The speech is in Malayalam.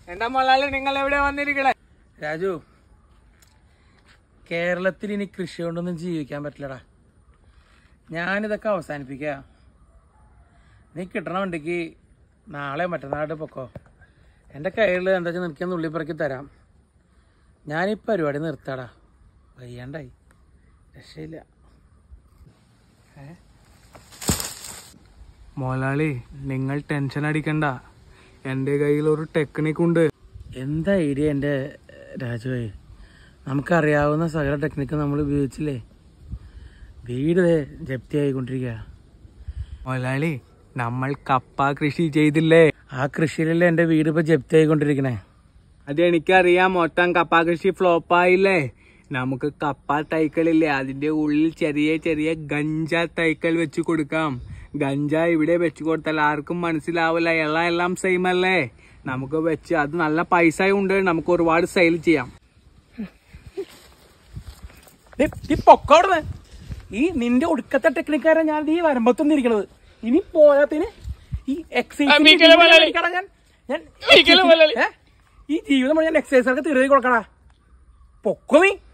എന്താ മൊലാളി നിങ്ങൾ എവിടെ വന്നിരിക്കണേ രാജു കേരളത്തിൽ ഇനി കൃഷി കൊണ്ടൊന്നും ജീവിക്കാൻ പറ്റില്ലടാ ഞാനിതൊക്കെ അവസാനിപ്പിക്കുക നീ കിട്ടണ വണ്ടിക്ക് നാളെ മറ്റന്നാളായിട്ട് പൊക്കോ എൻ്റെ കയ്യിൽ എന്താ വെച്ചാൽ നിനക്ക് നുള്ളി പറക്കി തരാം ഞാൻ ഈ പരിപാടി നിർത്താടാ വയ്യാണ്ടായി രക്ഷയില്ല മൊലാളി നിങ്ങൾ ടെൻഷൻ അടിക്കണ്ട എൻ്റെ കയ്യിൽ ഒരു ടെക്നിക് ഉണ്ട് എന്താ ഐഡിയ എൻ്റെ രാജുവേ നമുക്കറിയാവുന്ന സകല ടെക്നിക്ക് നമ്മൾ ഉപയോഗിച്ചില്ലേ വീട് ദേ ജപ്തി ആയിക്കൊണ്ടിരിക്കുക മൊലാളി നമ്മൾ കപ്പ കൃഷി ചെയ്തില്ലേ ആ കൃഷിയിലല്ലേ എൻ്റെ വീട് ഇപ്പോൾ ജപ്തി ആയിക്കൊണ്ടിരിക്കണേ അത് എനിക്കറിയാം മൊത്തം കപ്പ കൃഷി ഫ്ലോപ്പായില്ലേ നമുക്ക് കപ്പ തൈക്കളില്ലേ അതിന്റെ ഉള്ളിൽ ചെറിയ ചെറിയ ഗഞ്ച തൈക്കൽ വെച്ച് കൊടുക്കാം ഗഞ്ച ഇവിടെ വെച്ച് കൊടുത്താൽ ആർക്കും മനസ്സിലാവില്ല എല്ലാം എല്ലാം സെയിം അല്ലേ നമുക്ക് വെച്ച് അത് നല്ല പൈസ ഉണ്ട് നമുക്ക് ഒരുപാട് സെയിൽ ചെയ്യാം ഈ പൊക്കോടുന്ന് ഈ നിന്റെ ഒടുക്കത്തെ ടെക്നിക്കാരെ ഞാൻ ഈ വരമ്പത്തൊന്നിരിക്കണത് ഇനി പോരാത്തിന് ഈ എക്സൈസ് ഞാൻ ഞാൻ ഏ? ഈ ജീവിതം മുഴുവൻ ഞാൻ എക്സൈസുകാർക്ക് തീർത്തി കൊടുക്കടാ പൊക്കോ നീ